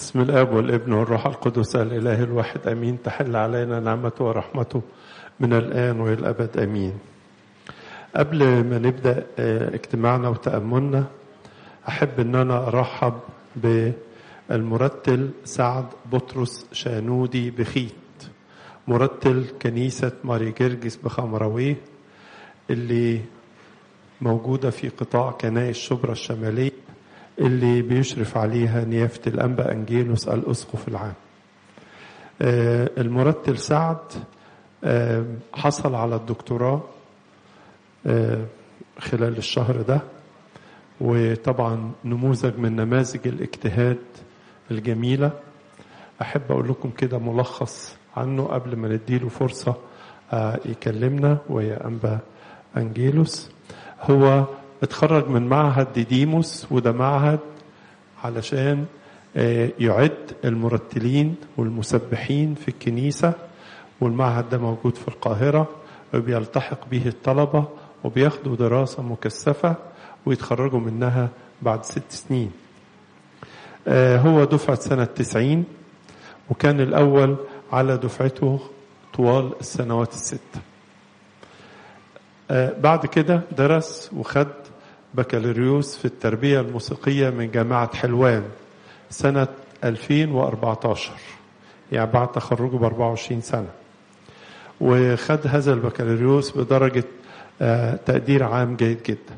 بسم الاب والابن والروح القدس الاله الواحد امين تحل علينا نعمته ورحمته من الان والى الابد امين قبل ما نبدا اجتماعنا وتاملنا احب ان انا ارحب بالمرتل سعد بطرس شانودي بخيت مرتل كنيسه ماري جرجس بخمرويه اللي موجوده في قطاع كنائس شبرا الشماليه اللي بيشرف عليها نيافة الأنبا أنجيلوس الأسقف العام المرتل سعد حصل على الدكتوراه خلال الشهر ده وطبعا نموذج من نماذج الاجتهاد الجميلة أحب أقول لكم كده ملخص عنه قبل ما نديله فرصة يكلمنا ويا أنبا أنجيلوس هو اتخرج من معهد ديديموس وده معهد علشان يعد المرتلين والمسبحين في الكنيسة والمعهد ده موجود في القاهرة وبيلتحق به الطلبة وبياخدوا دراسة مكثفة ويتخرجوا منها بعد ست سنين هو دفعة سنة تسعين وكان الأول على دفعته طوال السنوات الستة بعد كده درس وخد بكالوريوس في التربية الموسيقية من جامعة حلوان سنة 2014 يعني بعد تخرجه ب 24 سنة وخد هذا البكالوريوس بدرجة تقدير عام جيد جدا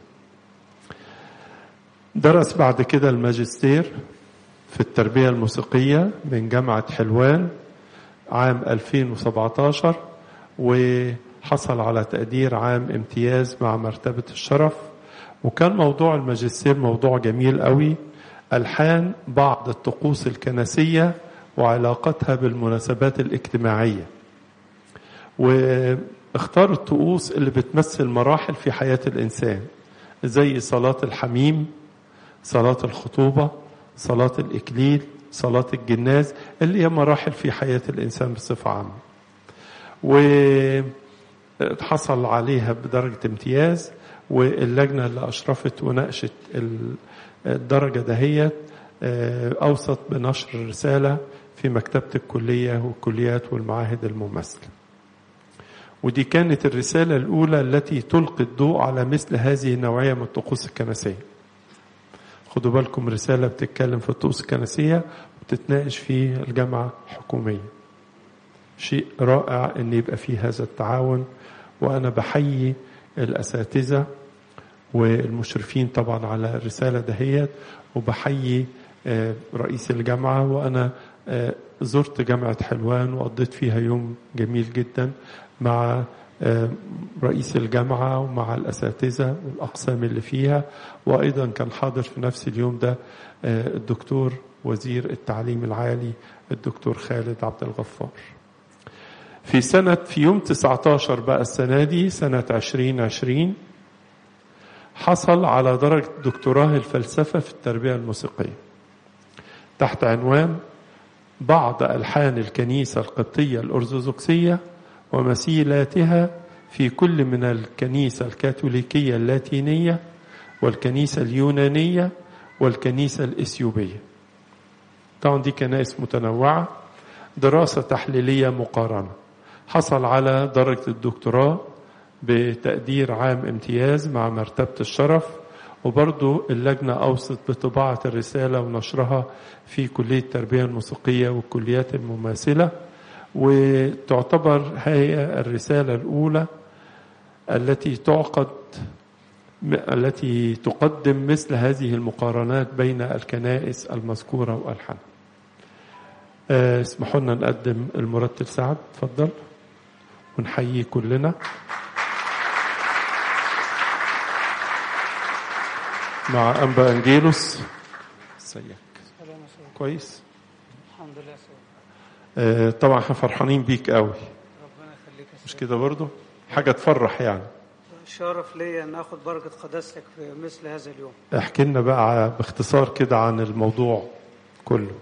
درس بعد كده الماجستير في التربية الموسيقية من جامعة حلوان عام 2017 وحصل على تقدير عام امتياز مع مرتبة الشرف وكان موضوع الماجستير موضوع جميل قوي ألحان بعض الطقوس الكنسية وعلاقتها بالمناسبات الاجتماعية واختار الطقوس اللي بتمثل مراحل في حياة الإنسان زي صلاة الحميم صلاة الخطوبة صلاة الإكليل صلاة الجناز اللي هي مراحل في حياة الإنسان بصفة عامة وحصل عليها بدرجة امتياز واللجنة اللي أشرفت وناقشت الدرجة دهيت أوصت بنشر رسالة في مكتبة الكلية والكليات والمعاهد المماثلة ودي كانت الرسالة الأولى التي تلقي الضوء على مثل هذه النوعية من الطقوس الكنسية خدوا بالكم رسالة بتتكلم في الطقوس الكنسية وتتناقش في الجامعة الحكومية شيء رائع ان يبقى فيه هذا التعاون وانا بحيي الاساتذه والمشرفين طبعا على الرساله دهيت وبحيي رئيس الجامعه وانا زرت جامعه حلوان وقضيت فيها يوم جميل جدا مع رئيس الجامعه ومع الاساتذه والاقسام اللي فيها وايضا كان حاضر في نفس اليوم ده الدكتور وزير التعليم العالي الدكتور خالد عبد الغفار في سنة في يوم 19 بقى السنة دي سنة 2020 حصل على درجة دكتوراه الفلسفة في التربية الموسيقية تحت عنوان بعض ألحان الكنيسة القبطية الأرثوذكسية ومثيلاتها في كل من الكنيسة الكاثوليكية اللاتينية والكنيسة اليونانية والكنيسة الإثيوبية طبعا دي كنائس متنوعة دراسة تحليلية مقارنة حصل على درجة الدكتوراه بتقدير عام امتياز مع مرتبة الشرف وبرضو اللجنة أوصت بطباعة الرسالة ونشرها في كلية التربية الموسيقية والكليات المماثلة وتعتبر هي الرسالة الأولى التي تعقد التي تقدم مثل هذه المقارنات بين الكنائس المذكورة وألحانها اسمحوا لنا نقدم المرتل سعد اتفضل ونحييه كلنا مع انبا انجيلوس ازيك كويس الحمد لله سيدي آه طبعا احنا فرحانين بيك قوي ربنا يخليك يا مش سيدي كده برضو حاجه تفرح يعني شرف ليا ان اخد بركه قداستك في مثل هذا اليوم احكي لنا بقى باختصار كده عن الموضوع كله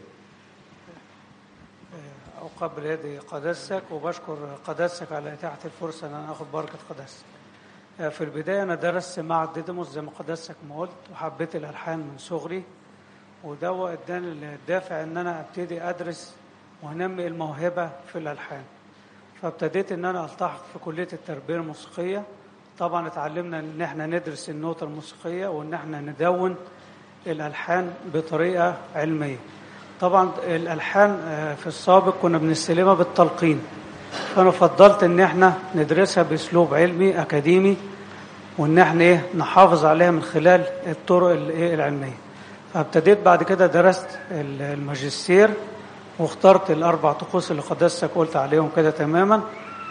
أقبل يدي قداستك وبشكر قداستك على إتاحة الفرصة أن أنا أخذ بركة قداستك. في البداية أنا درست مع ديدموس زي ما قداستك ما قلت وحبيت الألحان من صغري وده هو اداني الدافع ان انا ابتدي ادرس وانمي الموهبه في الالحان فابتديت ان انا التحق في كليه التربيه الموسيقيه طبعا اتعلمنا ان احنا ندرس النوتة الموسيقيه وان احنا ندون الالحان بطريقه علميه طبعا الالحان آه، في السابق كنا بنستلمها بالتلقين فانا فضلت ان احنا ندرسها باسلوب علمي اكاديمي وان احنا ايه نحافظ عليها من خلال الطرق الايه العلميه فابتديت بعد كده درست ال- الماجستير واخترت الاربع طقوس اللي قدستك قلت عليهم كده تماما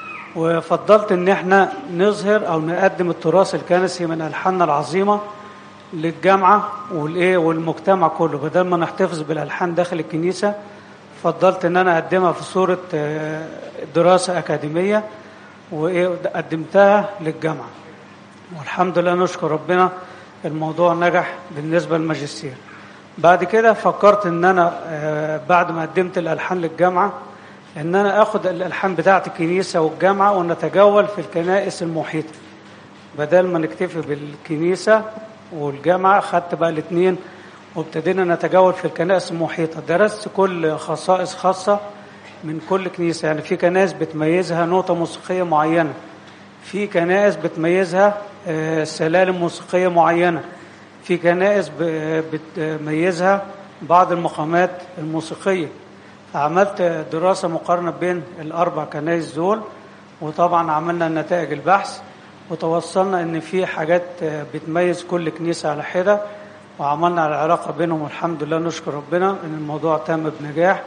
وفضلت ان احنا نظهر او نقدم التراث الكنسي من الحاننا العظيمه للجامعه والايه والمجتمع كله بدل ما نحتفظ بالالحان داخل الكنيسه فضلت ان انا اقدمها في صوره آه، دراسه اكاديميه وايه قدمتها للجامعه والحمد لله نشكر ربنا الموضوع نجح بالنسبه للماجستير بعد كده فكرت ان انا آه، بعد ما قدمت الالحان للجامعه ان انا اخد الالحان بتاعه الكنيسه والجامعه ونتجول في الكنائس المحيطه بدل ما نكتفي بالكنيسه والجامعه خدت بقى الاثنين وابتدينا نتجول في الكنائس المحيطه درست كل خصائص خاصه من كل كنيسه يعني في كنائس بتميزها نوتة موسيقيه معينه في كنائس بتميزها آه، سلالم موسيقيه معينه في كنائس ب- بتميزها بعض المقامات الموسيقيه عملت دراسه مقارنه بين الاربع كنائس دول وطبعا عملنا نتائج البحث وتوصلنا ان في حاجات آه، بتميز كل كنيسه على حده وعملنا العلاقه بينهم والحمد لله نشكر ربنا ان الموضوع تم بنجاح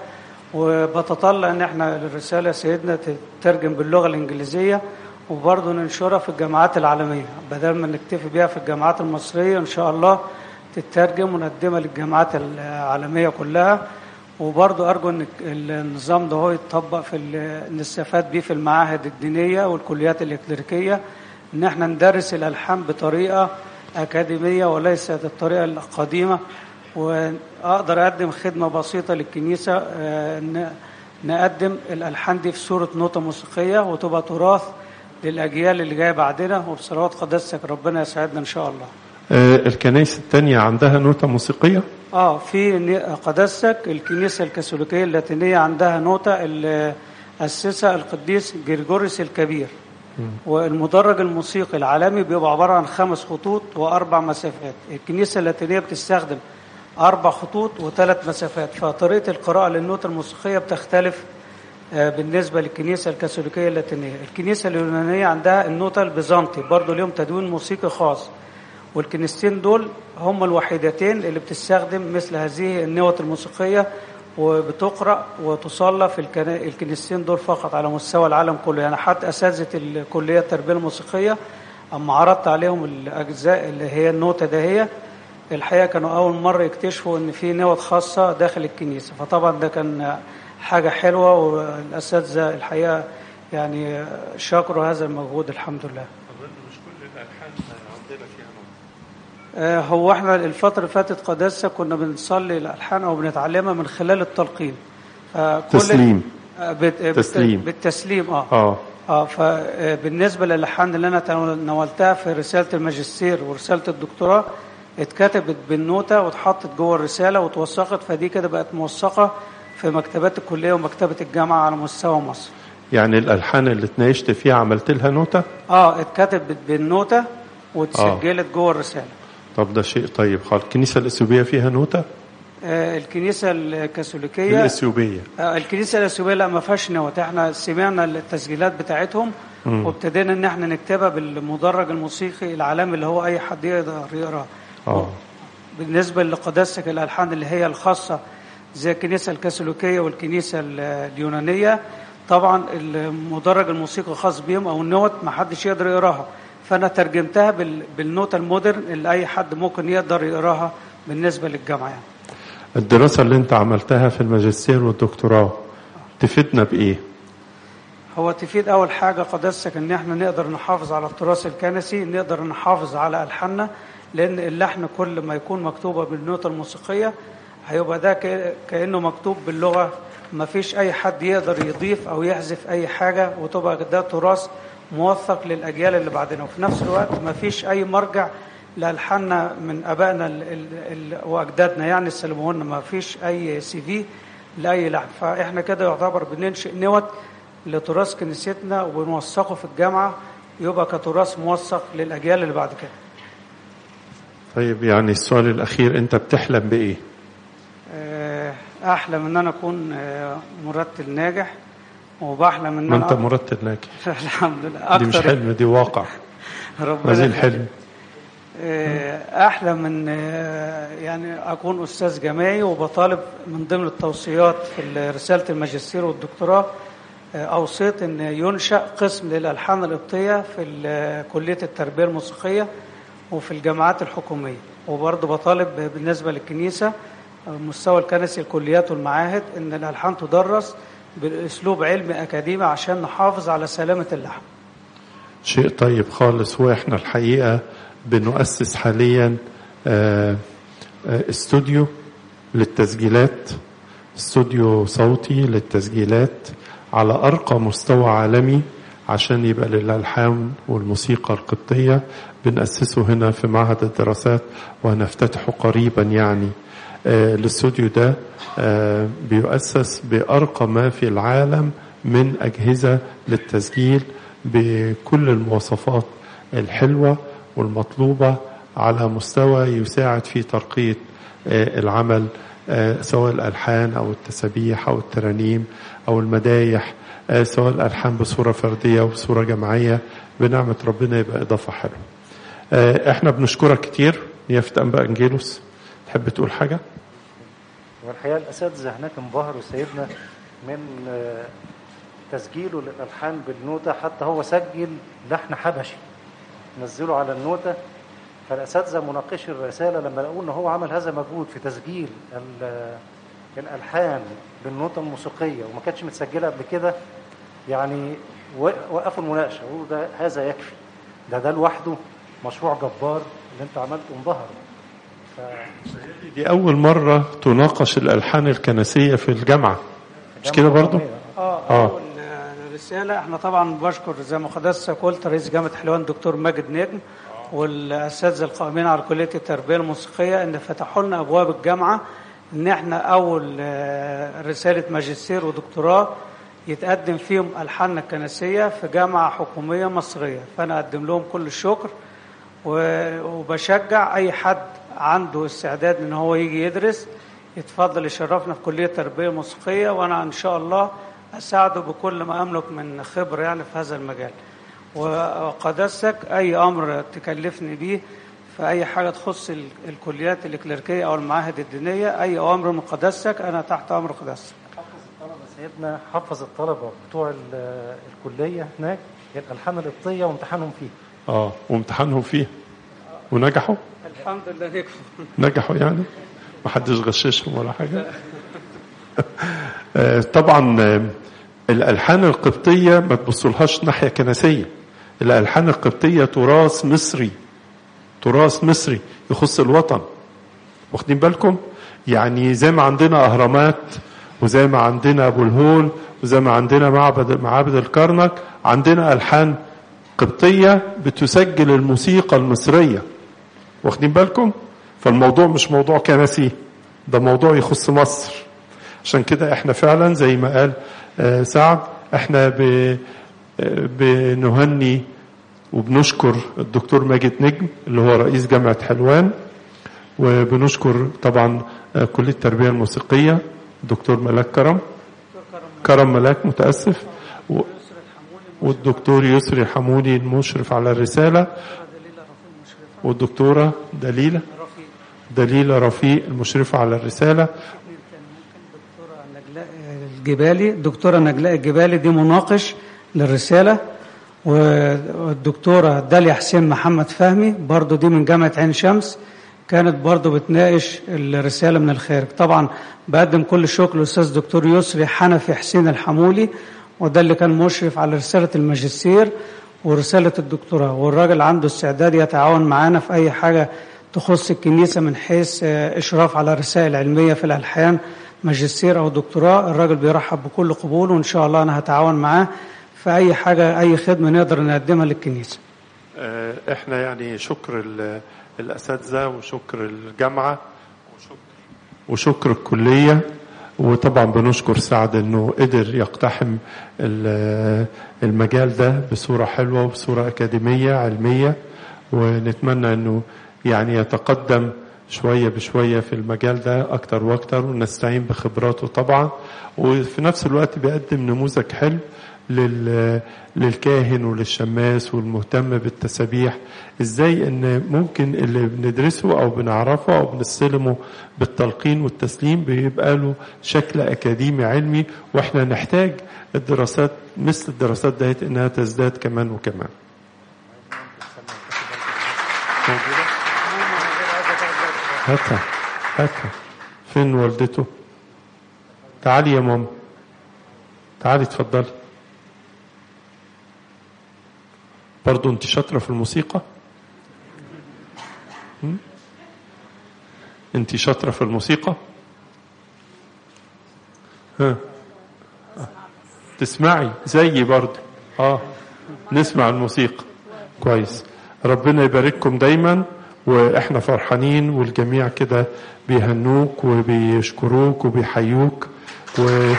وبتطلع ان احنا الرساله سيدنا تترجم باللغه الانجليزيه وبرضه ننشرها في الجامعات العالميه بدل ما نكتفي بيها في الجامعات المصريه ان شاء الله تترجم ونقدمها للجامعات العالميه كلها وبرضه ارجو ان النظام ده هو يتطبق في ال- نستفاد بيه في المعاهد الدينيه والكليات الإكليريكية ان احنا ندرس الالحان بطريقه اكاديميه وليست الطريقه القديمه واقدر اقدم خدمه بسيطه للكنيسه آه، ان نقدم الالحان دي في صوره نوتة موسيقيه وتبقى تراث للاجيال اللي جايه بعدنا وبصلوات قداستك ربنا يسعدنا ان شاء الله آه، الكنائس التانية عندها نوتة موسيقية اه في ن- قداستك الكنيسه الكاثوليكيه اللاتينيه عندها نوتة اللي اسسها القديس جرجوريس الكبير والمدرج الموسيقي العالمي بيبقى عباره عن خمس خطوط واربع مسافات الكنيسه اللاتينيه بتستخدم اربع خطوط وثلاث مسافات فطريقه القراءه للنوتة الموسيقيه بتختلف آه، بالنسبه للكنيسه الكاثوليكيه اللاتينيه الكنيسه اليونانيه عندها النوتة البيزنطي برضه ليهم تدوين موسيقي خاص والكنيستين دول هم الوحيدتين اللي بتستخدم مثل هذه النوت الموسيقية وبتقرأ وتصلى في الكنا- الكنيستين دول فقط على مستوى العالم كله يعني حتى أساتذة الكلية التربية الموسيقية أما عرضت عليهم الأجزاء اللي هي النوتة دهية الحقيقة كانوا أول مرة يكتشفوا إن في نوت خاصة داخل الكنيسة فطبعا ده كان حاجة حلوة والأساتذة الحقيقة يعني شكروا هذا المجهود الحمد لله مش كل الألحان عندنا فيها آه، هو احنا الفترة اللي فاتت قداسة كنا بنصلي الألحان أو بنتعلمها من خلال التلقين فكل تسليم. آه، بت... بت- تسليم. بالتسليم اه اه اه فبالنسبة للألحان اللي أنا تناولتها في رسالة الماجستير ورسالة الدكتوراه اتكتبت بالنوتة واتحطت جوه الرسالة واتوثقت فدي كده بقت موثقة في مكتبات الكلية ومكتبة الجامعة على مستوى مصر يعني الألحان اللي اتناقشت فيها عملت لها نوتة اه اتكتبت بالنوتة واتسجلت جوه الرسالة طب ده شيء طيب خالص الكنيسة الإثيوبية فيها نوتة آه الكنيسة الكاثوليكية الإثيوبية آه، الكنيسه الاثيوبيه لا ما فيهاش نوت احنا سمعنا التسجيلات بتاعتهم مم. وابتدينا ان احنا نكتبها بالمدرج الموسيقي العالمي اللي هو اي حد يقدر يقراه اه بالنسبه لقداستك الالحان اللي هي الخاصه زي الكنيسه الكاثوليكيه والكنيسه ال- اليونانيه طبعا المدرج الموسيقي الخاص بيهم او النوت ما حدش يقدر يقراها فانا ترجمتها بال- بالنوتة المودرن اللي اي حد ممكن يقدر يقراها بالنسبه للجامعه يعني. الدراسة اللي انت عملتها في الماجستير والدكتوراه تفيدنا بإيه؟ هو تفيد أول حاجة قداستك إن إحنا نقدر نحافظ على التراث الكنسي نقدر نحافظ على ألحاننا لأن اللحن كل ما يكون مكتوبة بالنوتة الموسيقية هيبقى ده ك- كأنه مكتوب باللغة ما فيش أي حد يقدر يضيف أو يحذف أي حاجة وتبقى ده تراث موثق للأجيال اللي بعدنا وفي نفس الوقت ما فيش أي مرجع لألحاننا من أبائنا ال ال ال وأجدادنا يعني استلموه لنا ما فيش أي سي في لأي لحن فإحنا كده يعتبر بننشئ نوت لتراث كنيستنا وبنوثقه في الجامعة يبقى كتراث موثق للأجيال اللي بعد كده طيب يعني السؤال الأخير أنت بتحلم بإيه؟ آه، أحلم إن أنا أكون آه، مرتل ناجح وبحلم إن ما أنا أنت مرتب ناجح الحمد لله دي مش أكتر حلم دي واقع ربنا هذه يخليك. الحلم آه، احلم ان آه، يعني اكون استاذ جامعي وبطالب من ضمن التوصيات في رساله الماجستير والدكتوراه آه، اوصيت ان ينشا قسم للالحان القبطيه في ال- كليه التربيه الموسيقيه وفي الجامعات الحكوميه وبرضه بطالب بالنسبه للكنيسه على المستوى الكنسي الكليات والمعاهد ان الالحان تدرس باسلوب علمي اكاديمي عشان نحافظ على سلامه اللحن شيء طيب خالص واحنا الحقيقه بنؤسس حاليا آه، آه، استوديو للتسجيلات استوديو صوتي للتسجيلات على ارقى مستوى عالمي عشان يبقى للالحان والموسيقى القبطيه بنأسسه هنا في معهد الدراسات وهنفتتحه قريبا يعني آه، الاستوديو ده آه، بيؤسس بأرقى ما في العالم من أجهزة للتسجيل بكل المواصفات الحلوة والمطلوبة على مستوى يساعد في ترقية آه، العمل آه، سواء الألحان أو التسابيح أو الترانيم أو المدايح آه، سواء الألحان بصورة فردية أو بصورة جماعية بنعمة ربنا يبقى إضافة حلوة آه، احنا بنشكرك كتير يافت أنبا أنجيلوس تحب تقول حاجة؟ والحقيقه الاساتذه هناك انبهروا سيدنا من آه، تسجيله للالحان بالنوته حتى هو سجل لحن حبشي نزله على النوته فالاساتذه مناقشي الرساله لما لقوا ان هو عمل هذا مجهود في تسجيل ال- الالحان بالنوته الموسيقيه وما كانتش متسجله قبل كده يعني و- وقفوا المناقشه وقالوا ده هذا يكفي ده ده لوحده مشروع جبار اللي انت عملته انبهر ف... دي أول مرة تناقش الألحان الكنسية في الجامعة مش كده برضو؟ اه آه. اول رساله احنا طبعا بشكر زي ما حضرتك قلت رئيس جامعه حلوان دكتور ماجد نجم والاساتذه القائمين على كليه التربيه الموسيقيه ان فتحوا لنا ابواب الجامعه ان احنا اول آه، رساله ماجستير ودكتوراه يتقدم فيهم الحاننا الكنسيه في جامعه حكوميه مصريه فانا اقدم لهم كل الشكر و- وبشجع اي حد عنده استعداد ان هو يجي يدرس يتفضل يشرفنا في كليه التربيه الموسيقيه وانا ان شاء الله اساعده بكل ما املك من خبره يعني في هذا المجال وقدستك اي امر تكلفني بيه في اي حاجه تخص ال- الكليات الكليركيه او المعاهد الدينيه اي امر من قدستك انا تحت امر قدستك حفظ الطلبة سيدنا حفظ الطلبة بتوع ال- الكلية هناك الألحان القبطية وامتحانهم فيه اه وامتحانهم فيه ونجحوا الحمد لله نكفي نجحوا يعني ما حدش غششهم ولا حاجة آه، طبعا آه، الألحان القبطية ما تبصلهاش ناحية كنسية الألحان القبطية تراث مصري تراث مصري يخص الوطن واخدين بالكم يعني زي ما عندنا أهرامات وزي ما عندنا أبو الهول وزي ما عندنا معبد معابد الكرنك عندنا ألحان قبطية بتسجل الموسيقى المصرية واخدين بالكم فالموضوع مش موضوع كنسي ده موضوع يخص مصر عشان كده احنا فعلا زي ما قال آه، سعد احنا ب- آه، بنهني وبنشكر الدكتور ماجد نجم اللي هو رئيس جامعة حلوان وبنشكر طبعا آه، كلية التربية الموسيقية دكتور ملاك كرم كرم ملاك متأسف و- والدكتور يسري حمودي المشرف على الرسالة والدكتورة دليلة دليلة رفيق المشرفة على الرسالة دكتورة نجلاء الجبالي الدكتورة نجلاء الجبالي دي مناقش للرسالة والدكتورة داليا حسين محمد فهمي برضو دي من جامعة عين شمس كانت برضو بتناقش الرسالة من الخارج طبعا بقدم كل الشكر للأستاذ دكتور يسري حنفي حسين الحمولي وده اللي كان مشرف على رسالة الماجستير ورسالة الدكتوراه والراجل عنده استعداد يتعاون معانا في أي حاجة تخص الكنيسة من حيث آه، إشراف على رسائل علمية في الألحان ماجستير أو دكتوراه الراجل بيرحب بكل قبول وإن شاء الله أنا هتعاون معاه في أي حاجة أي خدمة نقدر نقدمها للكنيسة آه، احنا يعني شكر ال- الاساتذه وشكر الجامعه وشكر وشكر الكليه وطبعا بنشكر سعد انه قدر يقتحم ال- المجال ده بصوره حلوه وبصوره اكاديميه علميه ونتمنى انه يعني يتقدم شويه بشويه في المجال ده اكتر واكتر ونستعين بخبراته طبعا وفي نفس الوقت بيقدم نموذج حلو لل... للكاهن وللشماس والمهتم بالتسابيح ازاي ان ممكن اللي بندرسه او بنعرفه او بنستلمه بالتلقين والتسليم بيبقى له شكل اكاديمي علمي واحنا نحتاج الدراسات مثل الدراسات ديت انها تزداد كمان وكمان موجودة؟ هاتها هاتها فين والدته تعالي يا ماما تعالي اتفضلي برضو انت شاطرة في الموسيقى هم؟ انت شاطرة في الموسيقى ها تسمعي زيي برضو اه نسمع الموسيقى كويس ربنا يبارككم دايما واحنا فرحانين والجميع كده بيهنوك وبيشكروك وبيحيوك و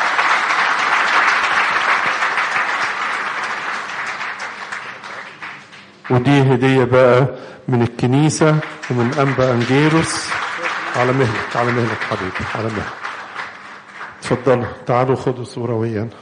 ودي هدية بقى من الكنيسة ومن أنبا أنجيروس على مهلك على مهلك حبيبي على مهلك اتفضلوا تعالوا خدوا صورة ويانا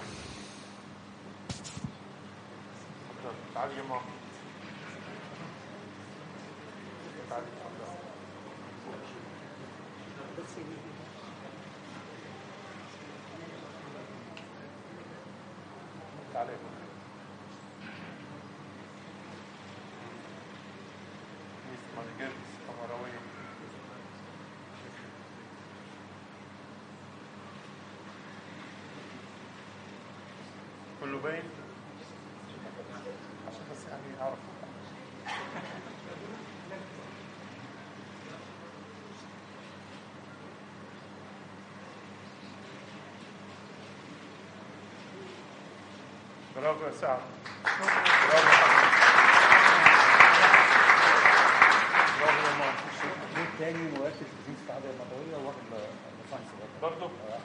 كله باين عشان بس يعني اعرف برافو يا سعد برافو يا حبيبي. برافو يا ماما تاني مؤسس في السعادة المدوية واخد ليسانس برضه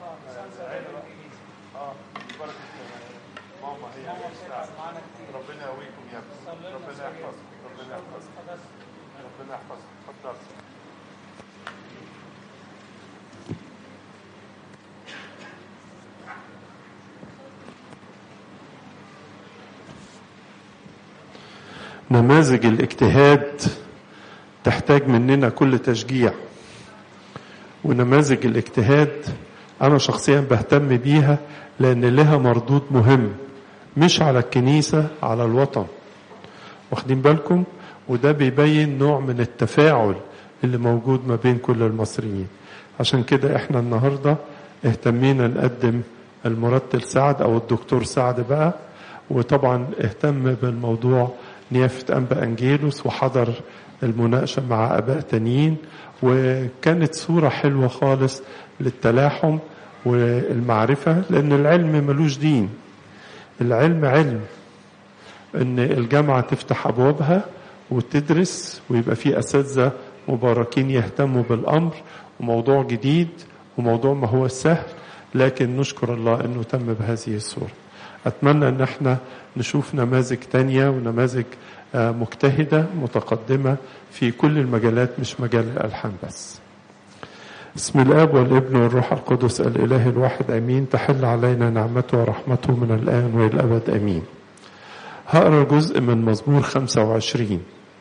اه بركة ماما هي اللي بتساعد. ربنا يقويكم يا ابني ربنا يحفظك ربنا يحفظك ربنا يحفظك اتفضل نماذج الاجتهاد تحتاج مننا كل تشجيع ونماذج الاجتهاد أنا شخصيا بهتم بيها لأن لها مردود مهم مش على الكنيسة على الوطن واخدين بالكم وده بيبين نوع من التفاعل اللي موجود ما بين كل المصريين عشان كده احنا النهاردة اهتمينا نقدم المرتل سعد او الدكتور سعد بقى وطبعا اهتم بالموضوع نيافة أنبا أنجيلوس وحضر المناقشة مع أباء تانيين وكانت صورة حلوة خالص للتلاحم والمعرفة لأن العلم ملوش دين العلم علم ان الجامعة تفتح ابوابها وتدرس ويبقى في اساتذة مباركين يهتموا بالامر وموضوع جديد وموضوع ما هو سهل لكن نشكر الله انه تم بهذه الصورة اتمنى ان احنا نشوف نماذج تانية ونماذج آه، مجتهدة متقدمة في كل المجالات مش مجال الالحان بس بسم الاب والابن والروح القدس الاله الواحد امين تحل علينا نعمته ورحمته من الان والى الابد امين هقرا جزء من مزمور 25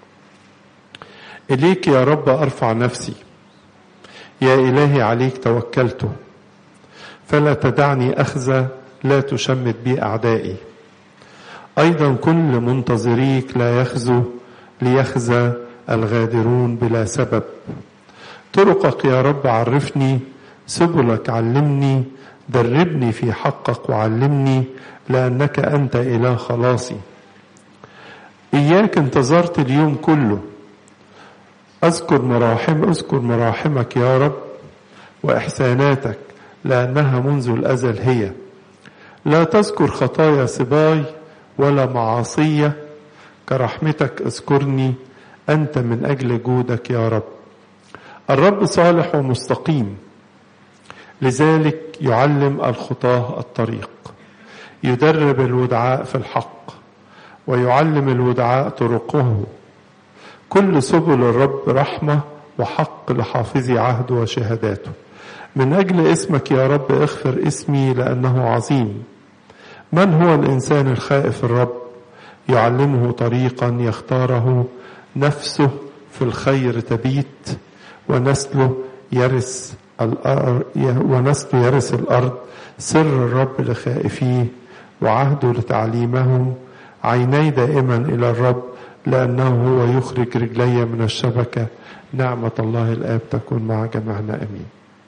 إليك يا رب أرفع نفسي يا إلهي عليك توكلت فلا تدعني أخزى لا تشمت بي أعدائي أيضا كل منتظريك لا يخزو ليخزى الغادرون بلا سبب طرقك يا رب عرفني سبلك علمني دربني في حقك وعلمني لأنك أنت إله خلاصي إياك انتظرت اليوم كله أذكر مراحم أذكر مراحمك يا رب وإحساناتك لأنها منذ الأزل هي لا تذكر خطايا صباي ولا معاصية كرحمتك اذكرني أنت من أجل جودك يا رب الرب صالح ومستقيم لذلك يعلم الخطاة الطريق يدرب الودعاء في الحق ويعلم الودعاء طرقه كل سبل الرب رحمة وحق لحافظي عهده وشهاداته من أجل اسمك يا رب اغفر اسمي لأنه عظيم من هو الإنسان الخائف الرب يعلمه طريقا يختاره نفسه في الخير تبيت ونسله يرث الأرض ونسله يرث الأرض سر الرب لخائفيه وعهده لتعليمهم عيني دائما إلى الرب لأنه هو يخرج رجلي من الشبكة نعمة الله الآب تكون مع جميعنا أمين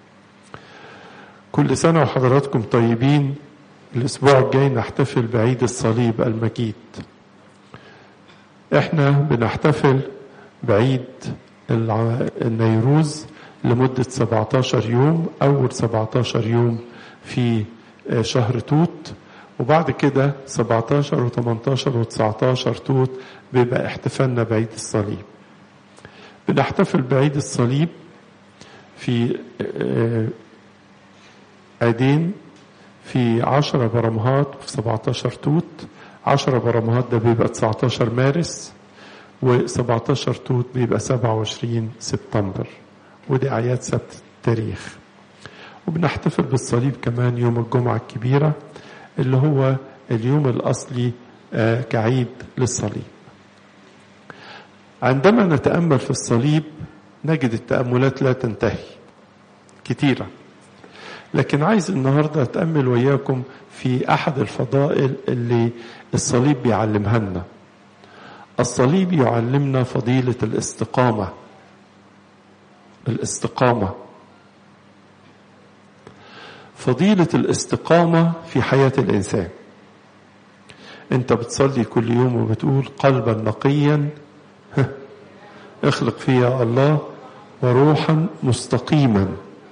كل سنة وحضراتكم طيبين الأسبوع الجاي نحتفل بعيد الصليب المجيد احنا بنحتفل بعيد النيروز لمدة 17 يوم أول 17 يوم في شهر توت وبعد كده 17 و18 و19 توت بيبقى احتفالنا بعيد الصليب بنحتفل بعيد الصليب في عيدين في 10 برمهات في 17 توت 10 برمهات ده بيبقى 19 مارس و17 توت بيبقى 27 سبتمبر ودي أعياد سبت التاريخ وبنحتفل بالصليب كمان يوم الجمعة الكبيرة اللي هو اليوم الأصلي كعيد للصليب عندما نتأمل في الصليب نجد التأملات لا تنتهي كتيرة لكن عايز النهاردة أتأمل وياكم في أحد الفضائل اللي الصليب بيعلمها لنا الصليب يعلمنا فضيلة الاستقامة الاستقامة فضيلة الاستقامة في حياة الإنسان أنت بتصلي كل يوم وبتقول قلبا نقيا اخلق فيا الله وروحا مستقيما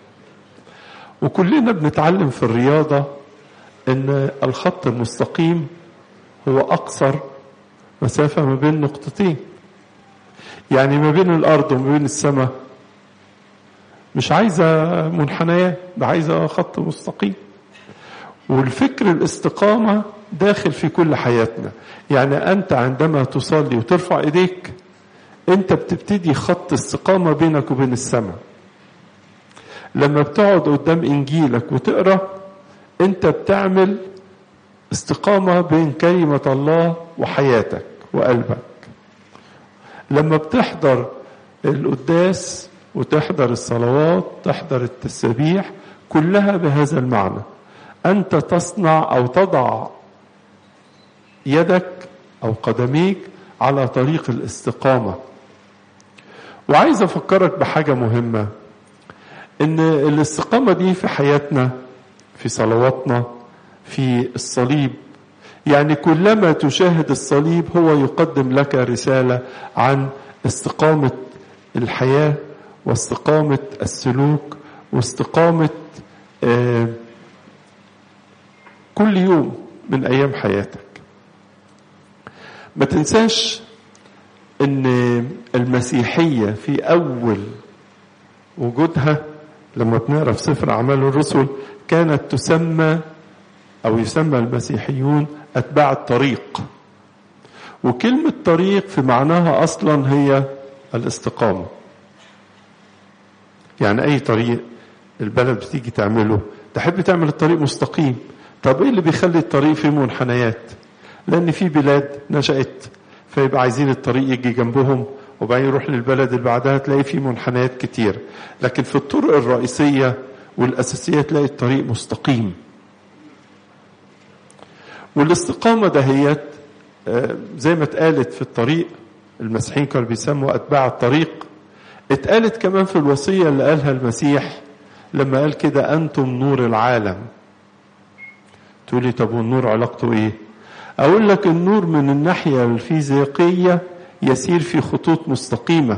وكلنا بنتعلم في الرياضة ان الخط المستقيم هو اقصر مسافة ما بين نقطتين يعني ما بين الارض وما بين السماء مش عايزة منحنيات ده عايزة خط مستقيم والفكر الاستقامة داخل في كل حياتنا يعني أنت عندما تصلي وترفع إيديك أنت بتبتدي خط استقامة بينك وبين السماء لما بتقعد قدام إنجيلك وتقرأ أنت بتعمل استقامة بين كلمة الله وحياتك وقلبك لما بتحضر القداس وتحضر الصلوات تحضر التسبيح كلها بهذا المعنى أنت تصنع أو تضع يدك أو قدميك على طريق الاستقامة وعايز أفكرك بحاجة مهمة إن الاستقامة دي في حياتنا في صلواتنا في الصليب يعني كلما تشاهد الصليب هو يقدم لك رسالة عن استقامة الحياة واستقامة السلوك واستقامة آه كل يوم من أيام حياتك ما تنساش ان المسيحية في أول وجودها لما بنقرا في سفر أعمال الرسل كانت تسمى أو يسمى المسيحيون أتباع الطريق وكلمة طريق في معناها أصلا هي الاستقامة يعني أي طريق البلد بتيجي تعمله تحب تعمل الطريق مستقيم طب إيه اللي بيخلي الطريق فيه منحنيات لأن في بلاد نشأت فيبقى عايزين الطريق يجي جنبهم وبعدين يروح للبلد اللي بعدها تلاقي فيه منحنيات كتير لكن في الطرق الرئيسية والأساسية تلاقي الطريق مستقيم والاستقامة دهيت زي ما اتقالت في الطريق المسيحيين كانوا بيسموا أتباع الطريق اتقالت كمان في الوصية اللي قالها المسيح لما قال كده أنتم نور العالم تقولي طب والنور علاقته ايه اقول لك النور من الناحية الفيزيقية يسير في خطوط مستقيمة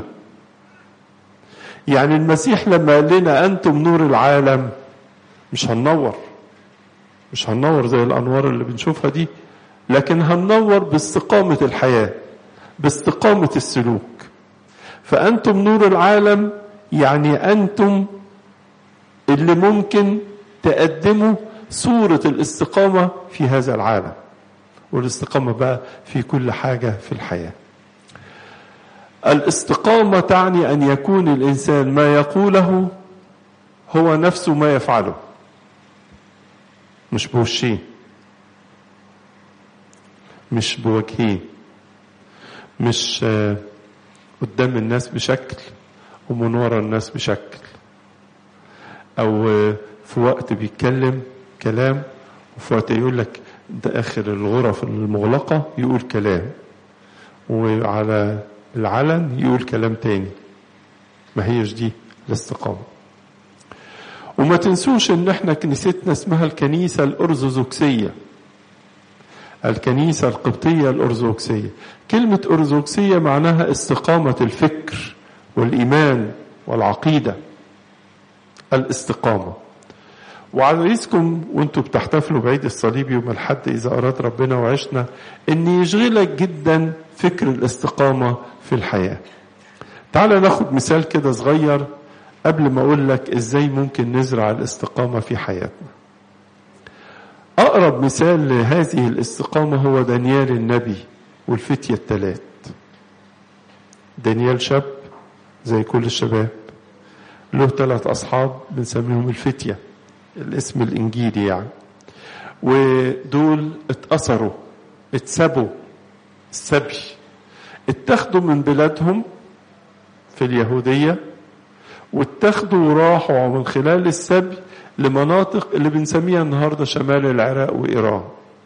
يعني المسيح لما قال لنا أنتم نور العالم مش هننور مش هننور زي الأنوار اللي بنشوفها دي لكن هننور باستقامة الحياة باستقامة السلوك فأنتم نور العالم يعني أنتم اللي ممكن تقدموا صورة الاستقامة في هذا العالم والاستقامة بقى في كل حاجة في الحياة الاستقامة تعني أن يكون الإنسان ما يقوله هو نفسه ما يفعله مش بوشيه مش بوجهيه مش آه، قدام الناس بشكل ومن ورا الناس بشكل او آه، في وقت بيتكلم كلام وفي وقت يقول لك ده اخر الغرف المغلقة يقول كلام وعلى العلن يقول كلام تاني ما هيش دي الاستقامة وما تنسوش ان احنا كنيستنا اسمها الكنيسة الارثوذكسية الكنيسة القبطية الأرثوذكسية كلمة أرثوذكسية معناها استقامة الفكر والإيمان والعقيدة الاستقامة وعايزكم وانتوا بتحتفلوا بعيد الصليب يوم الحد إذا أراد ربنا وعشنا أن يشغلك جدا فكر الاستقامة في الحياة تعال ناخد مثال كده صغير قبل ما أقول لك إزاي ممكن نزرع الاستقامة في حياتنا أقرب مثال لهذه الاستقامة هو دانيال النبي والفتية الثلاث دانيال شاب زي كل الشباب له ثلاث أصحاب بنسميهم الفتية الاسم الإنجيلي يعني ودول اتأثروا اتسبوا السبي اتخذوا من بلادهم في اليهودية واتخذوا وراحوا من خلال السبي لمناطق اللي بنسميها النهاردة شمال العراق وإيران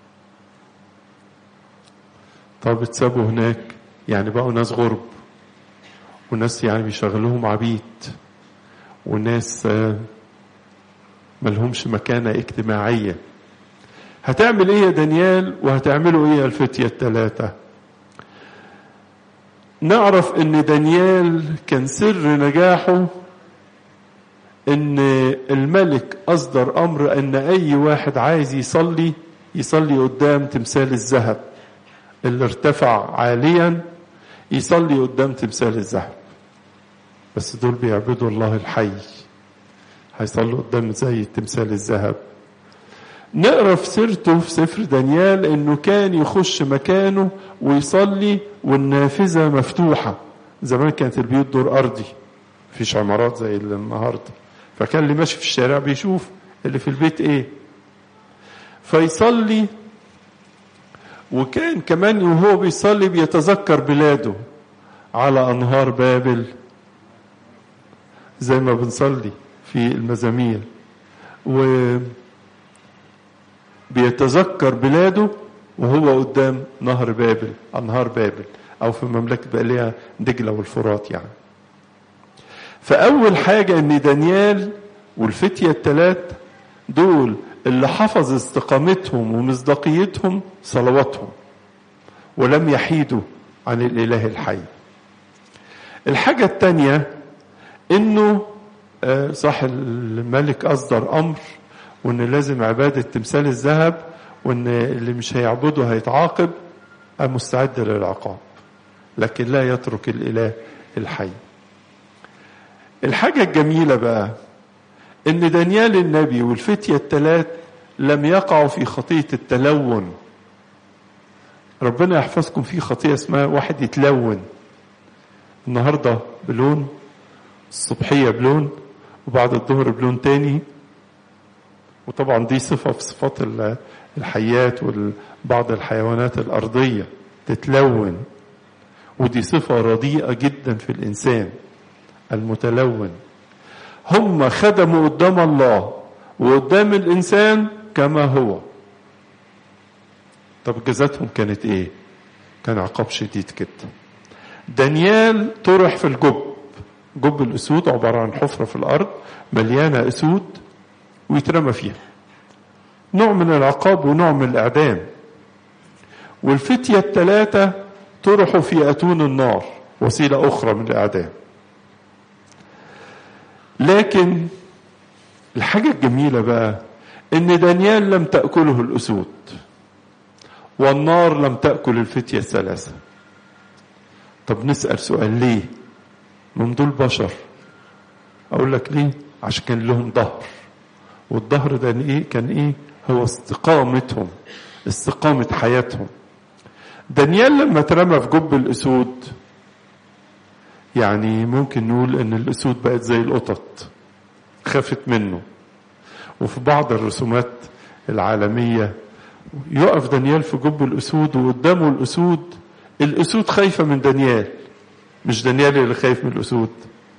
طب اتسابوا هناك يعني بقوا ناس غرب وناس يعني بيشغلوهم عبيد وناس آه، ملهمش مكانة اجتماعية هتعمل ايه يا دانيال وهتعملوا ايه يا الفتية الثلاثة نعرف ان دانيال كان سر نجاحه ان الملك اصدر امر ان اي واحد عايز يصلي يصلي قدام تمثال الذهب اللي ارتفع عاليا يصلي قدام تمثال الذهب بس دول بيعبدوا الله الحي هيصلوا قدام زي تمثال الذهب نقرا في سيرته في سفر دانيال انه كان يخش مكانه ويصلي والنافذه مفتوحه زمان كانت البيوت دور ارضي مفيش عمارات زي اللي النهارده فكان اللي ماشي في الشارع بيشوف اللي في البيت ايه فيصلي وكان كمان وهو بيصلي بيتذكر بلاده على انهار بابل زي ما بنصلي في المزامير و بيتذكر بلاده وهو قدام نهر بابل انهار بابل او في مملكه بقى ليها دجله والفرات يعني فاول حاجه ان دانيال والفتيه الثلاث دول اللي حفظ استقامتهم ومصداقيتهم صلواتهم ولم يحيدوا عن الاله الحي الحاجه الثانيه انه آه، صح الملك اصدر امر وان لازم عباده تمثال الذهب وان اللي مش هيعبده هيتعاقب مستعد للعقاب لكن لا يترك الاله الحي الحاجه الجميله بقى ان دانيال النبي والفتيه الثلاث لم يقعوا في خطيه التلون ربنا يحفظكم في خطيه اسمها واحد يتلون النهارده بلون الصبحيه بلون وبعد الظهر بلون تاني وطبعا دي صفة في صفات ال- الحيات وبعض الحيوانات الأرضية تتلون ودي صفة رديئة جدا في الإنسان المتلون هم خدموا قدام الله وقدام الإنسان كما هو طب جزاتهم كانت إيه كان عقاب شديد جدا دانيال طرح في الجب جب الأسود عبارة عن حفرة في الأرض مليانة أسود ويترمى فيها نوع من العقاب ونوع من الإعدام والفتية الثلاثة طرحوا في أتون النار وسيلة أخرى من الإعدام لكن الحاجة الجميلة بقى إن دانيال لم تأكله الأسود والنار لم تأكل الفتية الثلاثة طب نسأل سؤال ليه من دول بشر اقول لك ليه عشان كان لهم ظهر والظهر ده ايه كان ايه هو استقامتهم استقامة حياتهم دانيال لما اترمى في جب الاسود يعني ممكن نقول ان الاسود بقت زي القطط خافت منه وفي بعض الرسومات العالمية يقف دانيال في جب الاسود وقدامه الاسود الاسود خايفة من دانيال مش دانيال اللي خايف من الاسود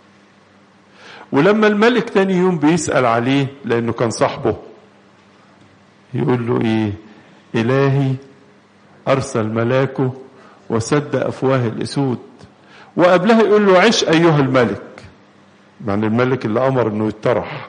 ولما الملك تاني يوم بيسأل عليه لأنه كان صاحبه يقول له إيه إلهي أرسل ملاكه وسد أفواه الأسود وقبلها يقول له عش أيها الملك معنى الملك اللي أمر أنه يتطرح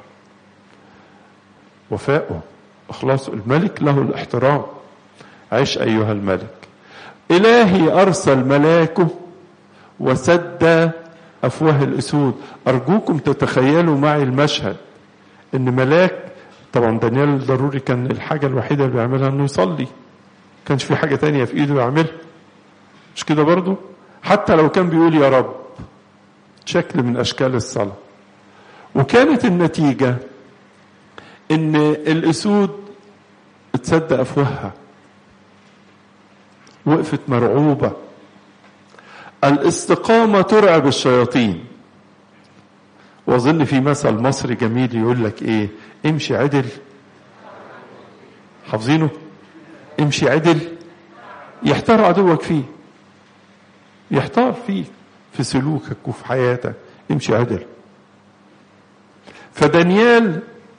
وفاءه أخلاصه الملك له الاحترام عش أيها الملك إلهي أرسل ملاكه وسد أفواه الأسود أرجوكم تتخيلوا معي المشهد إن ملاك طبعا دانيال ضروري كان الحاجة الوحيدة اللي بيعملها إنه يصلي كانش في حاجة تانية في إيده يعملها مش كده برضو حتى لو كان بيقول يا رب شكل من أشكال الصلاة وكانت النتيجة إن الأسود تصدق أفواهها وقفت مرعوبة الاستقامة ترعب الشياطين واظن في مثل مصري جميل يقول لك ايه امشي عدل حافظينه امشي عدل يحتار عدوك فيه يحتار فيه في سلوكك وفي حياتك امشي عدل فدانيال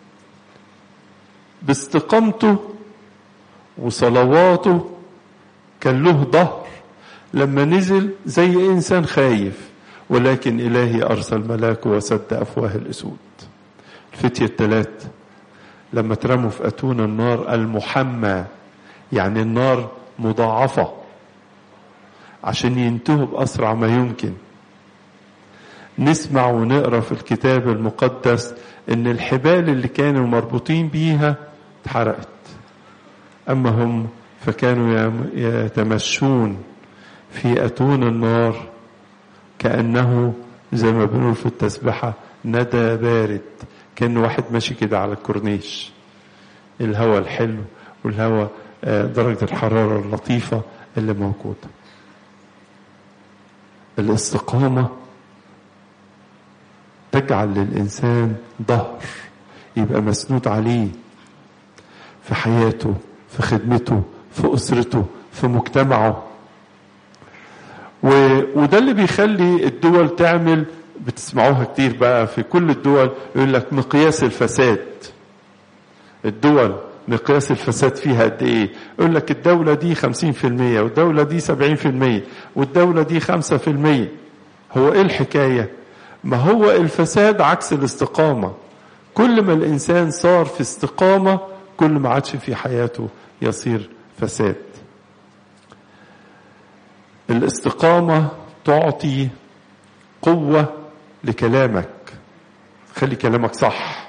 باستقامته وصلواته كان له ظهر لما نزل زي انسان خايف ولكن الهي ارسل ملاكه وسد افواه الاسود الفتيه الثلاث لما اترموا في اتون النار المحمى يعني النار مضاعفه عشان ينتهوا باسرع ما يمكن نسمع ونقرا في الكتاب المقدس ان الحبال اللي كانوا مربوطين بيها اتحرقت اما هم فكانوا يتمشون في أتون النار كأنه زي ما بنقول في التسبحة ندى بارد كان واحد ماشي كده على الكورنيش الهواء الحلو والهواء درجة الحرارة اللطيفة اللي موجودة الاستقامة تجعل للإنسان ظهر يبقى مسنود عليه في حياته في خدمته في أسرته في مجتمعه و... وده اللي بيخلي الدول تعمل بتسمعوها كتير بقى في كل الدول يقول لك مقياس الفساد الدول مقياس الفساد فيها قد ايه يقول لك الدولة دي خمسين في المية والدولة دي سبعين في المية والدولة دي خمسة في المية هو ايه الحكاية ما هو الفساد عكس الاستقامة كل ما الانسان صار في استقامة كل ما عادش في حياته يصير فساد الاستقامة تعطي قوة لكلامك خلي كلامك صح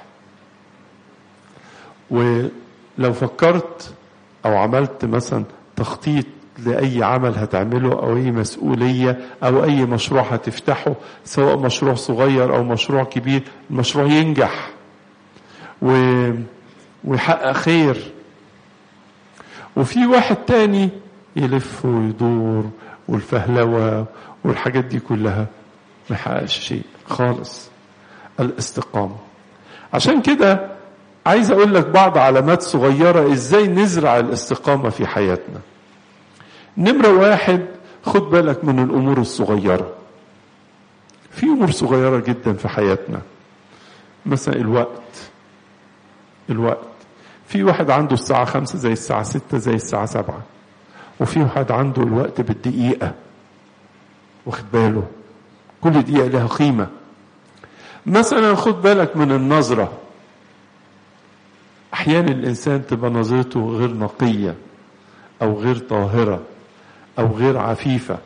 ولو فكرت او عملت مثلا تخطيط لأي عمل هتعمله أو أي مسؤولية أو أي مشروع هتفتحه سواء مشروع صغير أو مشروع كبير المشروع ينجح و... ويحقق خير وفي واحد تاني يلف ويدور والفهلوة والحاجات دي كلها ما يحققش شيء خالص الاستقامة عشان كده عايز اقول لك بعض علامات صغيرة ازاي نزرع الاستقامة في حياتنا نمرة واحد خد بالك من الامور الصغيرة في امور صغيرة جدا في حياتنا مثلا الوقت الوقت في واحد عنده الساعة خمسة زي الساعة ستة زي الساعة سبعة وفي واحد عنده الوقت بالدقيقة واخد باله كل دقيقة لها قيمة مثلا خد بالك من النظرة أحيانا الإنسان تبقى نظرته غير نقية أو غير طاهرة أو غير عفيفة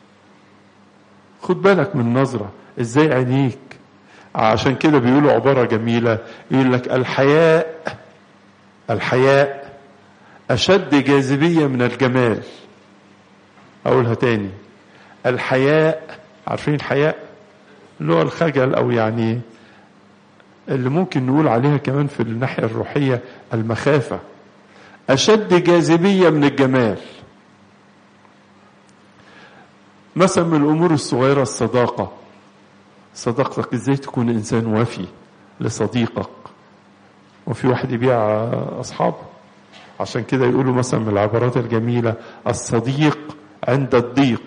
خد بالك من النظرة إزاي عينيك عشان كده بيقولوا عبارة جميلة يقول لك الحياء الحياء أشد جاذبية من الجمال أقولها تاني الحياء عارفين الحياء اللي هو الخجل او يعني اللي ممكن نقول عليها كمان في الناحية الروحية المخافة أشد جاذبية من الجمال مثلا من الأمور الصغيرة الصداقة صداقتك ازاي تكون إنسان وفي لصديقك وفي واحد يبيع أصحابه عشان كده يقولوا مثلا من العبارات الجميلة الصديق عند الضيق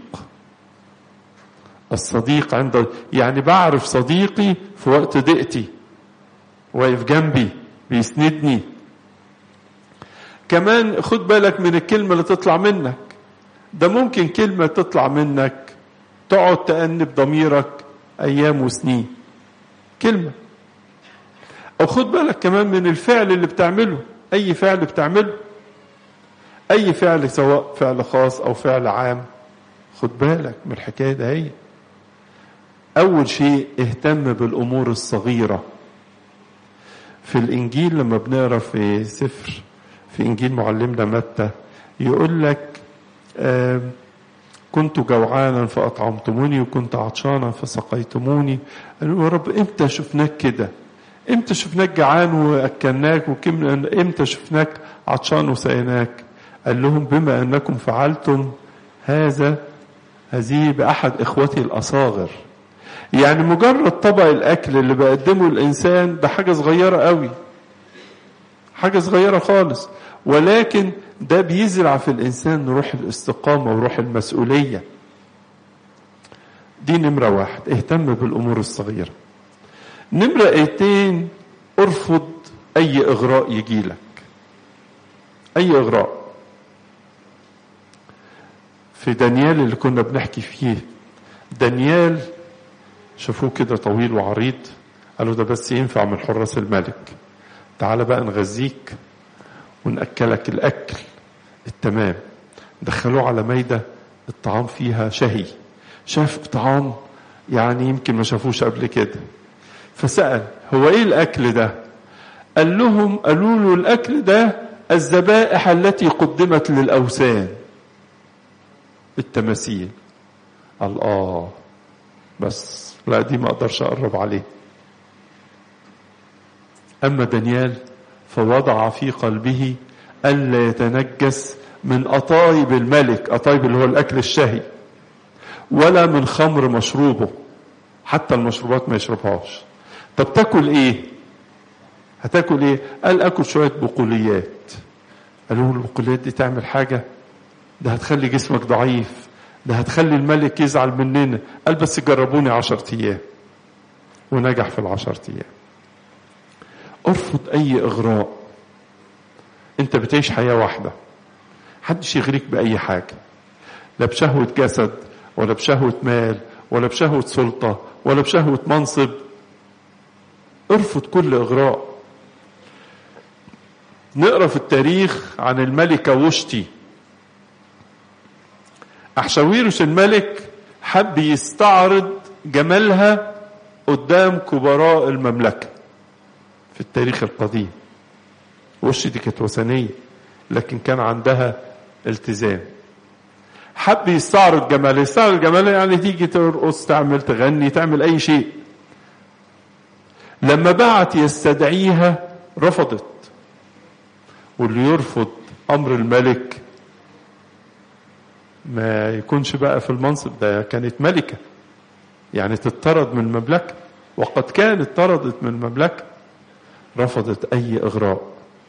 الصديق عند يعني بعرف صديقي في وقت ضيقتي واقف جنبي بيسندني كمان خد بالك من الكلمة اللي تطلع منك ده ممكن كلمة تطلع منك تقعد تأنب ضميرك أيام وسنين كلمة أو خد بالك كمان من الفعل اللي بتعمله أي فعل بتعمله أي فعل سواء فعل خاص أو فعل عام خد بالك من الحكاية ده هي أول شيء اهتم بالأمور الصغيرة في الإنجيل لما بنقرا في سفر في إنجيل معلمنا متى يقول لك آه كنت جوعانا فأطعمتموني وكنت عطشانا فسقيتموني قالوا يا رب إمتى شفناك كده إمتى شفناك جعان وأكلناك وإمتى شفناك عطشان وسقيناك قال لهم بما أنكم فعلتم هذا هذه بأحد إخوتي الأصاغر يعني مجرد طبق الأكل اللي بقدمه الإنسان ده حاجة صغيرة قوي حاجة صغيرة خالص ولكن ده بيزرع في الإنسان روح الاستقامة وروح المسؤولية دي نمرة واحد اهتم بالأمور الصغيرة نمرة اتنين ارفض أي إغراء يجيلك أي إغراء في دانيال اللي كنا بنحكي فيه دانيال شافوه كده طويل وعريض قالوا ده بس ينفع من حراس الملك تعال بقى نغذيك ونأكلك الأكل التمام دخلوه على ميدة الطعام فيها شهي شاف طعام يعني يمكن ما شافوش قبل كده فسأل هو ايه الأكل ده قال لهم قالوا له الأكل ده الذبائح التي قدمت للأوثان التماثيل قال آه بس لا دي ما أقدرش أقرب عليه أما دانيال فوضع في قلبه ألا يتنجس من أطايب الملك أطايب اللي هو الأكل الشهي ولا من خمر مشروبه حتى المشروبات ما يشربهاش طب تاكل ايه هتاكل ايه قال اكل شوية بقوليات قالوا له البقوليات دي تعمل حاجة ده هتخلي جسمك ضعيف ده هتخلي الملك يزعل مننا قال بس جربوني عشر ايام ونجح في العشر ايام ارفض اي اغراء انت بتعيش حياة واحدة محدش يغريك باي حاجة لا بشهوة جسد ولا بشهوة مال ولا بشهوة سلطة ولا بشهوة منصب ارفض كل اغراء نقرا في التاريخ عن الملكة وشتي أحشاويرش الملك حب يستعرض جمالها قدام كبراء المملكة في التاريخ القديم وشتي دي كانت وثنية لكن كان عندها التزام حب يستعرض جمالها يستعرض جمالها يعني تيجي ترقص تعمل تغني تعمل أي شيء لما بعت يستدعيها رفضت واللي يرفض امر الملك ما يكونش بقى في المنصب ده كانت ملكه يعني تطرد من المملكه وقد كانت طردت من المملكه رفضت اي اغراء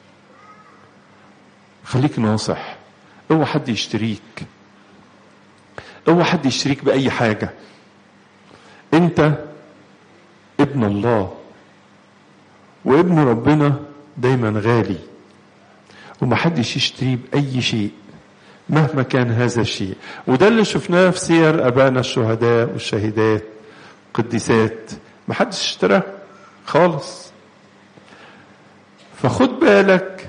خليك ناصح اوعى حد يشتريك اوعى حد يشتريك باي حاجه انت ابن الله وابن ربنا دايما غالي ومحدش يشتريه بأي شيء مهما كان هذا الشيء وده اللي شفناه في سير أبانا الشهداء والشهيدات قديسات محدش اشتراه خالص فخد بالك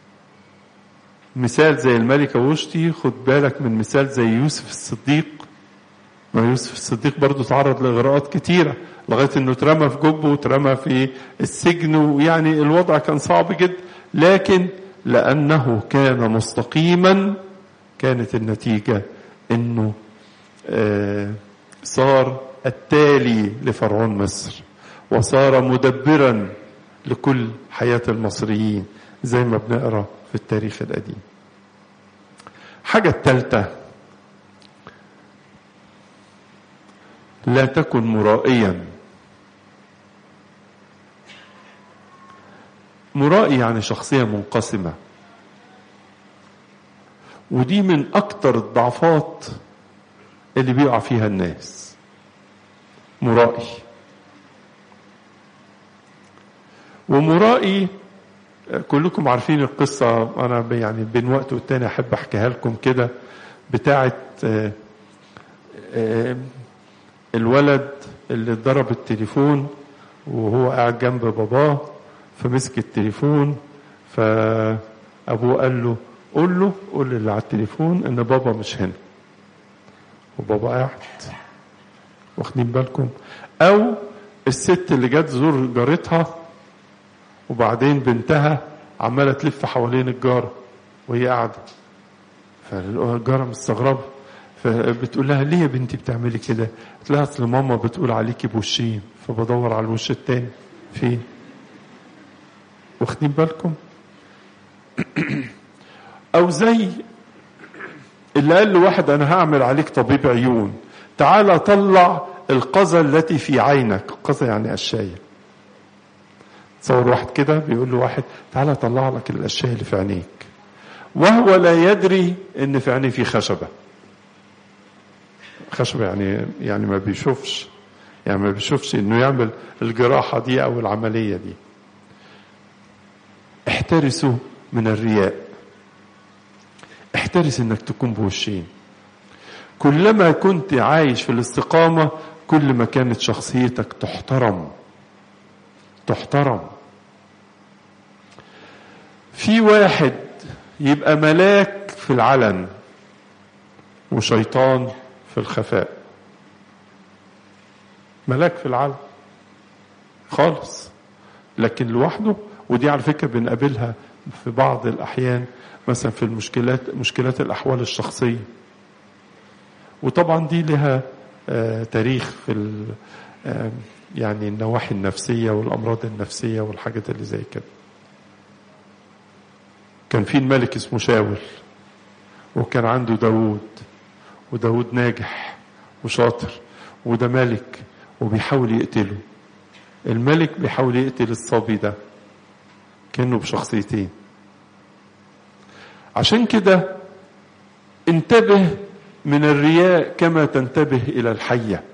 مثال زي الملكة وشتي خد بالك من مثال زي يوسف الصديق ما يوسف الصديق برضه تعرض لإغراءات كتيرة لغاية انه اترمى في جبه واترمى في السجن ويعني الوضع كان صعب جدا لكن لأنه كان مستقيما كانت النتيجة انه آه، صار التالي لفرعون مصر وصار مدبرا لكل حياة المصريين زي ما بنقرا في التاريخ القديم حاجة التالتة لا تكن مرائيا مرائي يعني شخصية منقسمة ودي من أكتر الضعفات اللي بيقع فيها الناس مرائي ومرائي كلكم عارفين القصة أنا ب- يعني بين وقت والتاني أحب أحكيها لكم كده بتاعة آه، آه، الولد اللي ضرب التليفون وهو قاعد جنب باباه فمسك التليفون فأبوه قال له قول له قول اللي على التليفون إن بابا مش هنا وبابا قاعد واخدين بالكم أو الست اللي جت زور جارتها وبعدين بنتها عمالة تلف حوالين الجارة وهي قاعدة فالجارة مستغربة فبتقول لها ليه يا بنتي بتعملي كده؟ قلت لها اصل ماما بتقول عليكي بوشين فبدور على الوش التاني فين؟ واخدين بالكم؟ او زي اللي قال لواحد انا هعمل عليك طبيب عيون تعالى طلع القذى التي في عينك قذى يعني قشايه تصور واحد كده بيقول له واحد تعالى طلع لك الاشياء اللي في عينيك وهو لا يدري ان في عينيه في خشبه خشبه يعني يعني ما بيشوفش يعني ما بيشوفش انه يعمل الجراحه دي او العمليه دي احترسوا من الرياء احترس انك تكون بوشين كلما كنت عايش في الاستقامه كل ما كانت شخصيتك تحترم تحترم في واحد يبقى ملاك في العلن وشيطان في الخفاء ملاك في العلن خالص لكن لوحده ودي على فكره بنقابلها في بعض الاحيان مثلا في المشكلات مشكلات الاحوال الشخصيه وطبعا دي لها آه تاريخ في ال- آه يعني النواحي النفسيه والامراض النفسيه والحاجات اللي زي كده كان في الملك اسمه شاول وكان عنده داوود وداوود ناجح وشاطر وده ملك وبيحاول يقتله الملك بيحاول يقتل الصبي ده كأنه بشخصيتين عشان كده انتبه من الرياء كما تنتبه إلى الحية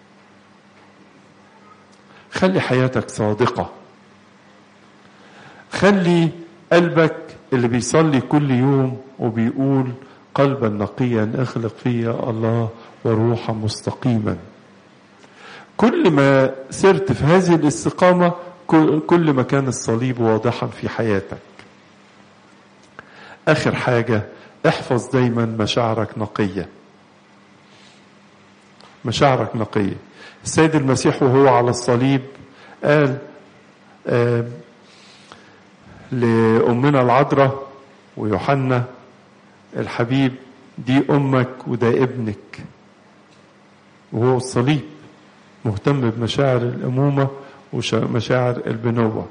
خلي حياتك صادقة خلي قلبك اللي بيصلي كل يوم وبيقول قلبا نقيا اخلق فيا الله وروحا مستقيما كل ما سرت في هذه الاستقامة كل- كل ما كان الصليب واضحا في حياتك آخر حاجة احفظ دايما مشاعرك نقية مشاعرك نقية السيد المسيح وهو على الصليب قال آه لأمنا العذراء ويوحنا الحبيب دي أمك وده ابنك وهو الصليب مهتم بمشاعر الأمومة ومشاعر البنوة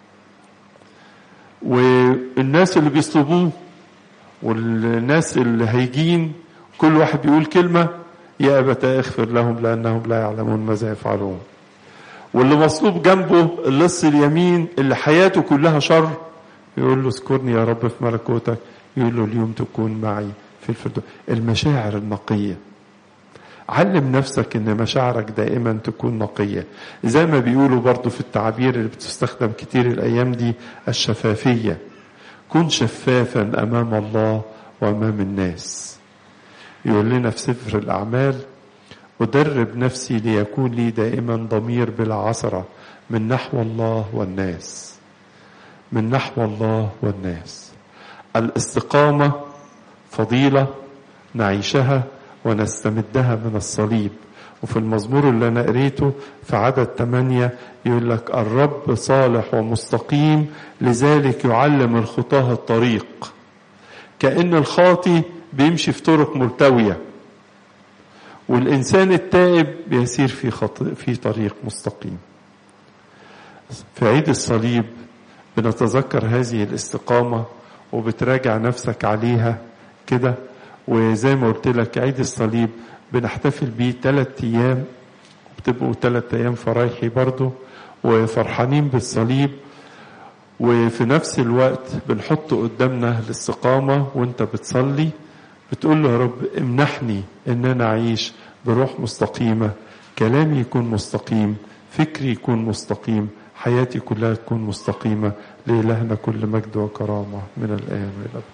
والناس اللي بيصلبوه والناس اللي هيجين كل واحد بيقول كلمة يا أبتا اغفر لهم لأنهم لا يعلمون ماذا يفعلون واللي مصلوب جنبه اللص اليمين اللي حياته كلها شر يقول له اذكرني يا رب في ملكوتك يقول له اليوم تكون معي في الفردوس المشاعر النقيه علم نفسك ان مشاعرك دائما تكون نقية زي ما بيقولوا برضو في التعابير اللي بتستخدم كتير الايام دي الشفافية كن شفافا امام الله وامام الناس يقول لنا في سفر الاعمال ادرب نفسي ليكون لي دائما ضمير بلا عثرة من نحو الله والناس من نحو الله والناس الاستقامة فضيلة نعيشها ونستمدها من الصليب وفي المزمور اللي أنا قريته في عدد ثمانية يقول لك الرب صالح ومستقيم لذلك يعلم الخطاه الطريق كأن الخاطي بيمشي في طرق ملتوية والإنسان التائب بيسير في خط... في طريق مستقيم في عيد الصليب بنتذكر هذه الاستقامة وبتراجع نفسك عليها كده وزي ما قلت لك عيد الصليب بنحتفل بيه ثلاث أيام بتبقوا ثلاث أيام فرايحي برضو وفرحانين بالصليب وفي نفس الوقت بنحط قدامنا الاستقامة وانت بتصلي بتقول له يا رب امنحني ان انا اعيش بروح مستقيمة كلامي يكون مستقيم فكري يكون مستقيم حياتي كلها تكون مستقيمة لإلهنا كل مجد وكرامة من الآن وإلى الأبد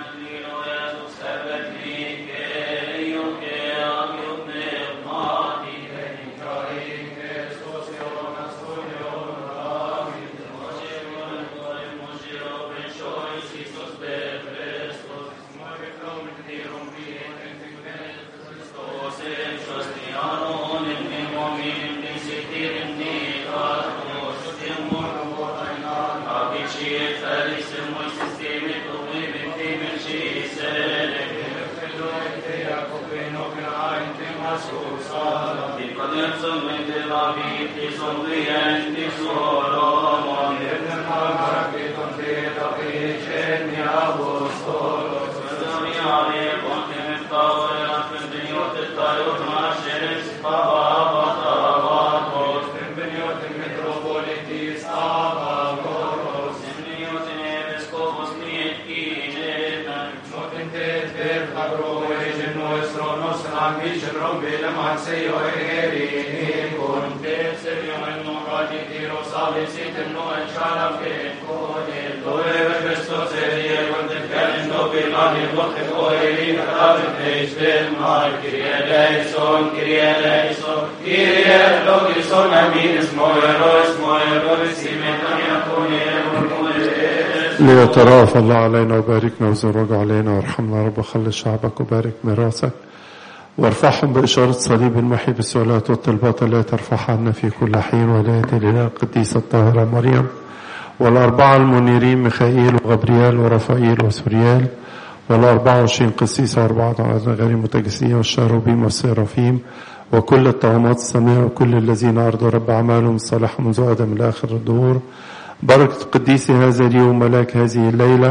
ليترأف الله علينا وباركنا وزوج علينا وارحمنا رب خلي شعبك وبارك ميراثك وارفعهم بإشارة صليب المحي بالسؤالات والطلبات لا ترفع عنا في كل حين ولا إلى القديسة الطاهرة مريم والأربعة المنيرين ميخائيل وغبريال ورفائيل وسوريال والأربعة وعشرين قسيس وأربعة غير متجسية والشاروبيم والسيرافيم وكل الطغمات السماء وكل الذين أرضوا رب أعمالهم الصالحة منذ آدم إلى آخر الدهور بركة قديس هذا اليوم ملاك هذه الليلة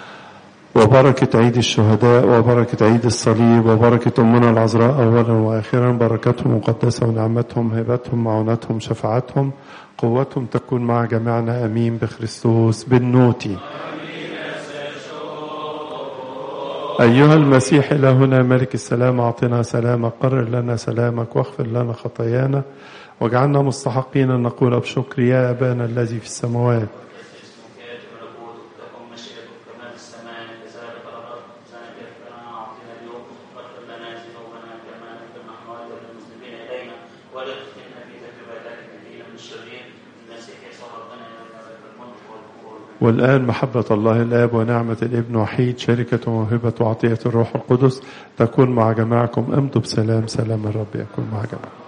وبركة عيد الشهداء وبركة عيد الصليب وبركة أمنا العذراء أولا وآخرا بركتهم مقدسة ونعمتهم هبتهم معونتهم شفاعتهم قوتهم تكون مع جميعنا أمين بخريستوس بالنوتي أيها المسيح إلهنا ملك السلام أعطنا سلامك قرر لنا سلامك واغفر لنا خطايانا واجعلنا مستحقين أن نقول بشكر يا أبانا الذي في السماوات والآن محبة الله الآب ونعمة الابن وحيد شركة وموهبة وعطية الروح القدس تكون مع جماعكم امضوا بسلام سلام الرب يكون مع جماعكم